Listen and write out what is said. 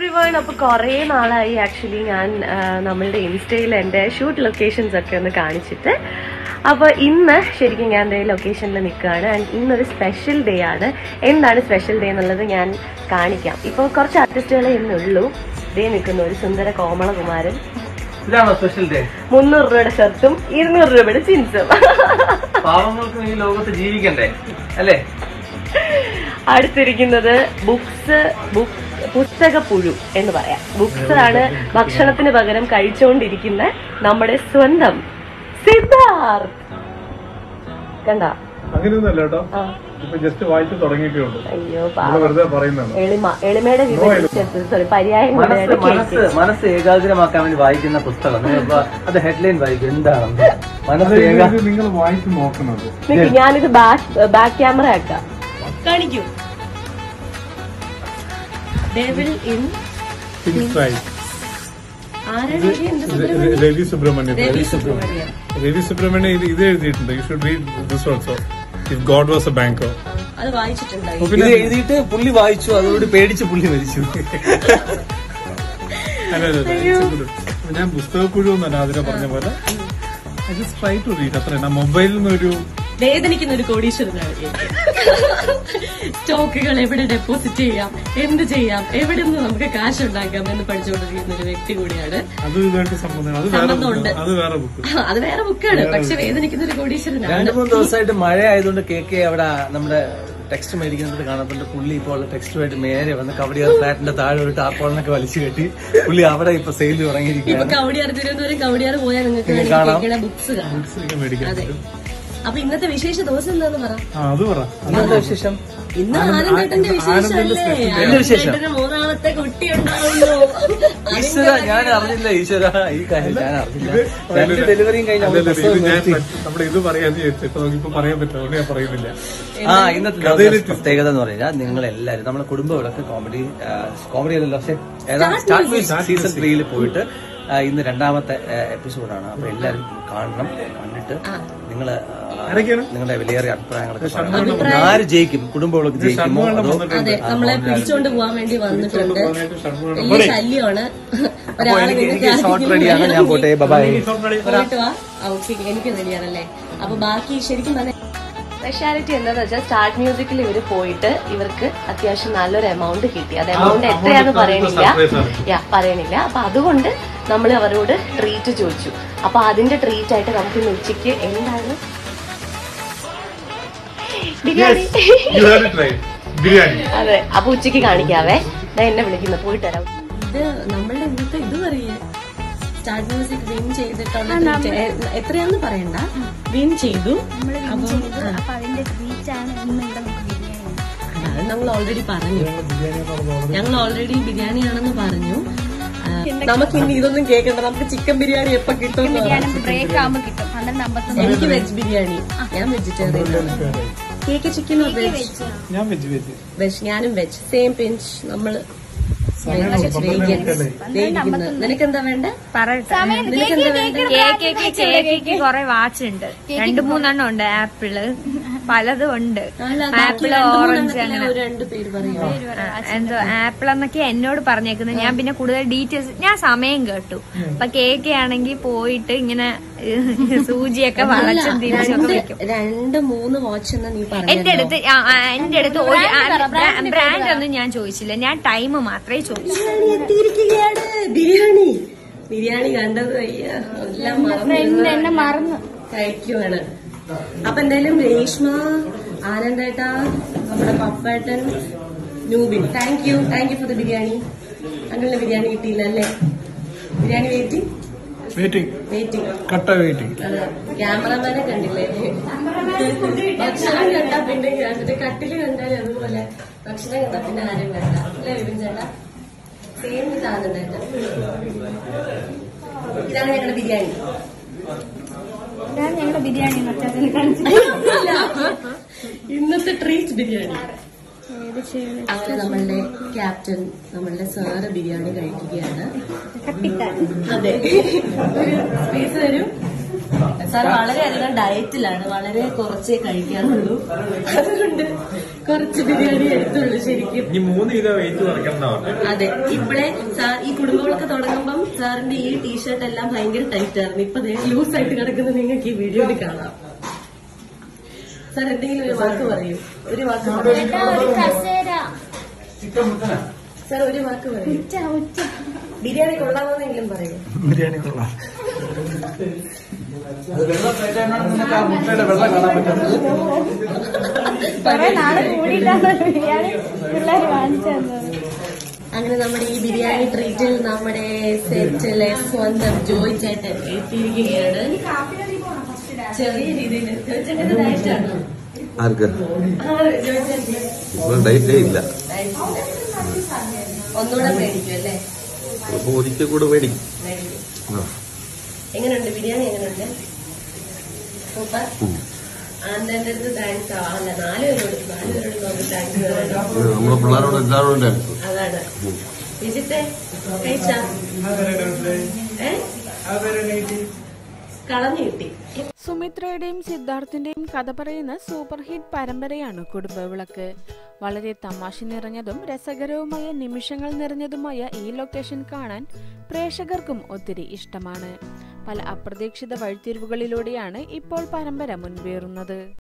Everyone അപ്പൊ കുറെ നാളായി ആക്ച്വലി ഞാൻ ആ, നമ്മളുടെ ഇൻസ്റ്റയിൽ എന്റെ ഷൂട്ട് ലൊക്കേഷൻസ് ഒക്കെ ഒന്ന് കാണിച്ചിട്ട് അപ്പൊ ഇന്ന് ശരിക്കും ഞാൻ എന്റെ ലൊക്കേഷനിൽ നിൽക്കുകയാണ് ആൻഡ് ഇന്നൊരു സ്പെഷ്യൽ ഡേ ആണ് എന്താണ് സ്പെഷ്യൽ ഡേ എന്നുള്ളത് ഞാൻ കാണിക്കാം ഇപ്പോൾ കുറച്ച് ആർട്ടിസ്റ്റുകളെ ഇന്നുള്ളൂ ഡേ നിൽക്കുന്ന ഒരു സുന്ദര കോമളകുമാരൻ ഇതാണോ സ്പെഷ്യൽ ഡേ മുന്നൂറ് രൂപയുടെ ഷർട്ടും ഇരുന്നൂറ് രൂപയുടെ ജീൻസും പാവങ്ങൾക്കും ഈ ലോകത്ത് ജീവിക്കണ്ടേ അല്ലേ അടുത്തിരിക്കുന്നത് ബുക്സ് ബുക്ക് പുസ്തക പുഴു എന്ന് പറയാം ബുക്സ് ആണ് ഭക്ഷണത്തിന് പകരം കഴിച്ചുകൊണ്ടിരിക്കുന്ന നമ്മുടെ സ്വന്തം സിദ്ധാർത്ഥ് കണ്ട അങ്ങനെയൊന്നുമല്ല കേട്ടോ ഇപ്പൊ ജസ്റ്റ് വായിച്ചു തുടങ്ങിയിട്ടേ ഉള്ളൂ അയ്യോ നമ്മള് പാവം. വെറുതെ പറയുന്നതാണ് എളിമ എളിമയുടെ വിവരിച്ചത് സോറി പര്യായം മനസ്സ് കൂടെയാണ് മനസ്സ് കേൾക്കുന്നത്. മനസ്സ് ഏകാഗ്രമാക്കാൻ വേണ്ടി വായിക്കുന്ന പുസ്തകം നിങ്ങളിപ്പോ അത് ഹെഡ്ലൈൻ വായിക്കും എന്താണെന്ന് മനസ്സ് അത് ഏകാ ഇത് നിങ്ങൾ വായിച്ചു നോക്കുന്നത് നിക്ക്, ഞാനിത് ബാക്ക് ബാക്ക് ക്യാമറ ആക്കാം കാണിക്കൂ ഡെവിൾ ഇൻ Things right. ആരാണ് ഇത്? എന്ത് ഇത് ര- രവി സുബ്രഹ്മണ്യം രവി സുബ്രഹ്മണ്യം രവി സുബ്രഹ്മണ്യം ഇത് ഇത് എഴുതിയിട്ടുണ്ട് you should read this also if God was a ബാങ്കോ അത് വായിച്ചിട്ടുണ്ടായി ഇത് എഴുതിയിട്ട് പുള്ളി വായിച്ചു അതോട് പേടിച്ച് പുള്ളി മരിച്ചു അല്ല അല്ല, അല്ല it's a good. ഞാൻ പുസ്തകക്കുഴു എന്നല്ല അതിനെ പറഞ്ഞ പോലെ I just try to read അത്ര ഞാൻ മൊബൈലിൽ നിന്നൊരു വേദനിക്കുന്ന ഒരു കോടീശ്വരനാണ് സ്റ്റോക്കുകൾ എവിടെ ഡെപ്പോസിറ്റ് ചെയ്യാം എന്ത് ചെയ്യാം എവിടെ നിന്ന് നമുക്ക് കാശ് ഉണ്ടാക്കാം എന്ന് പഠിച്ചുകൊണ്ടിരിക്കുന്ന ഒരു വ്യക്തി കൂടിയാണ് അത് ഇതായിട്ട് സംബന്ധം അത് വേറെ സംബന്ധമുണ്ട്. book. അത് വേറെ ബുക്ക് അത് വേറെ ബുക്കാണ് പക്ഷെ വേദനിക്കുന്ന ഒരു കോടീശ്വരനാണ് രണ്ടു മൂന്ന് ദിവസമായിട്ട് മഴ ആയതുകൊണ്ട് കെ കെ അവിടെ നമ്മുടെ ടെക്സ്റ്റ് മേടിക്കുന്നത് കാണുന്നുണ്ട് പുള്ളി ഇപ്പോൾ ടെക്സ്റ്റുമായിട്ട് നേരെ വന്ന് കവടിയാർ ഫ്ലാറ്റിന്റെ താഴെ ഒരു ടാർപ്പോളിനൊക്കെ വലിച്ചു കെട്ടി പുള്ളി അവിടെ ഇപ്പൊ സെയിൽ ഇപ്പൊ തുടങ്ങിയിരിക്കുകയാണ് കവടിയാർ തിരുവനന്തപുരം കവടിയാർ പോയാൽ നിങ്ങൾക്ക് വേണമെങ്കിൽ കാണാം. കേൾക്കണ ബുക്സ് കാണാം മേടിക്കാൻ അതെ അപ്പൊ ഇന്നത്തെ വിശേഷ ദിവസം എന്താന്ന് പറ ആ അത് പറ എന്താ വിശേഷം ഇന്ന് ആനന്ദേട്ടന്റെ വിശേഷമല്ലേ എന്റെ വിശേഷം. ആനന്ദേട്ടന് മൂന്നാമത്തെ കുട്ടി ഉണ്ടാവുന്നു ഈശ്വര ഞാൻ അറിഞ്ഞില്ല ഈശ്വര ഈ കാര്യം ഞാൻ അറിഞ്ഞില്ല രണ്ട് ഡെലിവറിയും കഴിഞ്ഞ അല്ല, അവള് അല്ല, ഇത് പ്രസവം ഞാൻ നിർത്തി. നമ്മുടെ ഇത് പറയാന്ന് ചോദിച്ചു ഇപ്പൊ നമുക്കിപ്പോ പറയാൻ പറ്റില്ല അതുകൊണ്ട് ഞാൻ പറയുന്നില്ല ആ ഇന്നത്തെ ദിവസത്തെ പ്രത്യേകത എന്ന് പറഞ്ഞാൽ നിങ്ങൾ എല്ലാവരും നമ്മുടെ കുടുംബ വിളക്ക് കോമഡി കോമഡി അല്ലല്ലോ പക്ഷേ ഏതാ സ്റ്റാർട്ട് മ്യൂസിക് സീസൺ ത്രീയിൽ പോയിട്ട് ആ, ഇന്ന് രണ്ടാമത്തെ എപ്പിസോഡാണ് അപ്പൊ എല്ലാവരും കാണണം കണ്ടിട്ട് നിങ്ങള് ആ, ആരൊക്കെയാണ്? നിങ്ങളുടെ വിലയേറിയ അഭിപ്രായങ്ങളൊക്കെ പറയണം. ആര് ജയിക്കും കുടുംബ വിളക്ക് ജയിക്കുമോ അതോ അതെ നമ്മളെ പിടിച്ചോണ്ട് പോവാൻ വേണ്ടി വന്നിട്ടുണ്ട് വലിയ ശല്യമാണ് അപ്പൊ ഒരാളെ എനിക്ക് നിങ്ങൾക്ക് എനിക്ക് ഷോർട്ട് ആരെങ്കിലും റെഡിയാണ് ഞാൻ പോട്ടെ ബൈ പോയിട്ട് വാ ഓക്കെ എനിക്ക് റെഡിയാണല്ലേ അപ്പൊ ബാക്കി ശരിക്കും പറഞ്ഞ സ്പെഷ്യാലിറ്റി എന്താന്ന് വെച്ചാൽ സ്റ്റാർട്ട് മ്യൂസിക്കിൽ ഇവര് പോയിട്ട് ഇവർക്ക് അത്യാവശ്യം നല്ലൊരു എമൗണ്ട് കിട്ടി അത് എമൗണ്ട് എത്രയാന്ന് പറയണില്ല യാ പറയണില്ല അപ്പൊ അതുകൊണ്ട് നമ്മൾ അവരോട് ട്രീറ്റ് ചോദിച്ചു അപ്പൊ അതിന്റെ ട്രീറ്റ് ആയിട്ട് നമുക്ക് ഇന്ന് ഉച്ചയ്ക്ക് എന്താണ് biryani You have it right. Biryani അതെ അപ്പൊ ഉച്ചയ്ക്ക് കാണിക്കാവേ ഞാൻ എന്നെ വിളിക്കുന്നു പോയിട്ട് വരാം ഇത് നമ്മളുടെ ഇന്നത്തെ ഇത് പറയേ സ്റ്റാർട്ട് മ്യൂസിക് വിൻ ചെയ്തിട്ടുള്ള treat. എ- എത്രയാന്ന് പറയണ്ട വിൻ ചെയ്തു അപ്പം ആ, അപ്പൊ അതിന്റെ റീച്ചാണ് ഇന്ന് ഇവിടെ നമുക്ക് ബിരിയാണി അത് നമ്മൾ ഓൾറെഡി പറഞ്ഞു ഞങ്ങൾ ഓൾറെഡി ബിരിയാണിയാണെന്ന് പറഞ്ഞു ആ, നമുക്ക് ഇനി ഇതൊന്നും കേൾക്കണ്ട നമുക്ക് ചിക്കൻ ബിരിയാണി എപ്പോ കിട്ടും എന്ന് ബിരിയാണി പറഞ്ഞു. ബ്രേക്ക് ആകുമ്പോ കിട്ടും പന്ത്രണ്ട് അമ്പത്തൊന്ന് എനിക്ക് വെജ് ബിരിയാണി ഞാൻ വെജിറ്റേറിയൻ ആണ് കേക്ക് ചിക്കൻ വെജ് ഞാൻ വെജ് വെജ് വെജ് ഞാനും വെജ് സെയിം പിഞ്ച് നമ്മള് നിനക്ക് എന്താ വേണ്ട കേക്ക് കേക്ക് കൊറേ വാച്ച് ഉണ്ട് രണ്ടു മൂന്നെണ്ണം ഉണ്ട് ആപ്പിള് പലതും ഉണ്ട് ആപ്പിള് ഓറഞ്ച് അങ്ങനെ രണ്ടു പേര് പറയും ആ, എന്തോ ആപ്പിൾ എന്നൊക്കെ എന്നോട് പറഞ്ഞേക്കുന്നത് ഞാൻ പിന്നെ കൂടുതൽ ഡീറ്റെയിൽസ് ഞാൻ സമയം കേട്ടു അപ്പൊ കേക്ക് ആണെങ്കിൽ പോയിട്ട് ഇങ്ങനെ സൂചിയൊക്കെ വളച്ചും തിരിച്ചും ഒക്കെ വെക്കും രണ്ട് മൂന്ന് വാച്ച് എന്ന് നീ എന്റെ പറഞ്ഞു അടുത്ത് ആ, ആ, എന്റെ അടുത്ത് ഒരു ബ്രാൻഡ് ഒന്നും ഞാൻ ചോദിച്ചില്ല ഞാൻ ടൈം മാത്രമേ ചോദിച്ചു എത്തിയിരിക്കുകയാണ് ബിരിയാണി ബിരിയാണി കണ്ടത് വയ്യ എല്ലാം മറന്നു എന്നെ മറന്നു കഴിക്കുവാണ് അപ്പൊ എന്തായാലും രേഷ്മ ആനന്ദേട്ട നമ്മുടെ പപ്പേട്ടൻ Nubin thank you thank you for the biryani അങ്ങനെ ബിരിയാണി കിട്ടിയില്ല അല്ലേ ബിരിയാണി വെയിറ്റിംഗ് വെയിറ്റിംഗ് വെയിറ്റിംഗ് കട്ട വെയിറ്റിംഗ് ക്യാമറമാനെ കണ്ടില്ലേ ഭക്ഷണം കണ്ടാ പിന്നെ കണ്ടിട്ട് കട്ടില് കണ്ടാലും അതുപോലെ ഭക്ഷണം കണ്ടാ പിന്നെ ആരും കണ്ട അല്ലേ വിപിൻ ചേട്ടാ സെയിം ഇതാണ് ചേട്ടാ ഇതാണ് ഞങ്ങളുടെ ബിരിയാണി ഇതാണ് ഞങ്ങളുടെ ബിരിയാണി മറ്റേ കാണിച്ചു ഇന്നത്തെ ട്രീറ്റ് ബിരിയാണി അങ്ങനെ നമ്മളുടെ ക്യാപ്റ്റൻ നമ്മളുടെ സാറ് ബിരിയാണി കഴിക്കുകയാണ് കട്ടിക്കാൻ അതെ ഒരു സ്പേസ് തരും സാർ വളരെയധികം ഡയറ്റിലാണ് വളരെ കുറച്ചേ കഴിക്കാറുള്ളൂ അതുകൊണ്ട് കുറച്ച് ബിരിയാണി എടുത്തുള്ളൂ ശരിക്കും ഇനി മൂന്ന് കിലോ വെയിറ്റ് കുറയ്ക്കണം പറഞ്ഞു അതെ ഇപ്പഴേ സാർ ഈ കുടുംബങ്ങളൊക്കെ തുടങ്ങുമ്പം സാറിന്റെ ഈ ടീഷർട്ട് എല്ലാം ഭയങ്കര ടൈറ്റ് ആയിരുന്നു ഇപ്പൊ ലൂസ് ആയിട്ട് കിടക്കുന്നത് നിങ്ങൾക്ക് ഈ വീഡിയോയിൽ കാണാം സാർ എന്തെങ്കിലും ഒരു വാക്ക് പറയൂ ഒരു വാക്ക് പറയൂ ചേട്ടാ ഒരു കസേര സാർ ഒരു വാക്ക് പറയൂ ഉച്ച ഉച്ച ബിരിയാണി കൊള്ളാമെന്നെങ്കിലും പറയൂ ബിരിയാണി കൊള്ളാം മുട്ടയുടെ വെള്ളം കാണാൻ പറ്റുന്നത് കൊറേ നാള് കൂടിയിട്ടാണ് ബിരിയാണി പിള്ളേർ വാങ്ങിച്ചു തന്നത് അങ്ങനെ നമ്മുടെ ഈ ബിരിയാണി ട്രീറ്റിൽ നമ്മുടെ സെറ്റിലെ സ്വന്തം ജോയ് ചേട്ടൻ എത്തിയിരിക്കുകയാണ് ചെറിയ രീതിയിൽ ജോയ് ചേട്ടന്റെ ഡയറ്റാണ് ആർക്ക് ജോയ് ചേട്ടൻ ഇപ്പോൾ ഡയറ്റേ ഇല്ല ഡയറ്റില്ല ഒന്നുകൂടെ മേടിക്കും അല്ലേ അപ്പൊ ഒരിക്കൽ കൂടെ മേടിക്കും മേടിക്കും ആ. എങ്ങനെയുണ്ട് ബിരിയാണി എങ്ങനെയുണ്ട് സൂപ്പർ ആന്റന്റെ അടുത്ത് താങ്ക്സ് അല്ല നാല് പേരോട് നാല് പേരോട് നമുക്ക് താങ്ക്സ് പറയണം ഇത് നമ്മളെ പിള്ളേരോട് എല്ലാവരോടും ഡാൻസ് അതാണ് വിജിത്തെ കഴിച്ചാ ഏ കളഞ്ഞു കിട്ടി സുമിത്രയുടെയും സിദ്ധാർത്ഥിന്റെയും കഥ പറയുന്ന സൂപ്പർ ഹിറ്റ് പരമ്പരയാണ് കുടുംബവിളക്ക് വളരെ തമാശ നിറഞ്ഞതും രസകരവുമായ നിമിഷങ്ങൾ നിറഞ്ഞതുമായ ഈ ലൊക്കേഷൻ കാണാൻ പ്രേക്ഷകർക്കും ഒത്തിരി ഇഷ്ടമാണ് പല അപ്രതീക്ഷിത വഴിത്തിരിവുകളിലൂടെയാണ് ഇപ്പോൾ പരമ്പര മുൻപേറുന്നത്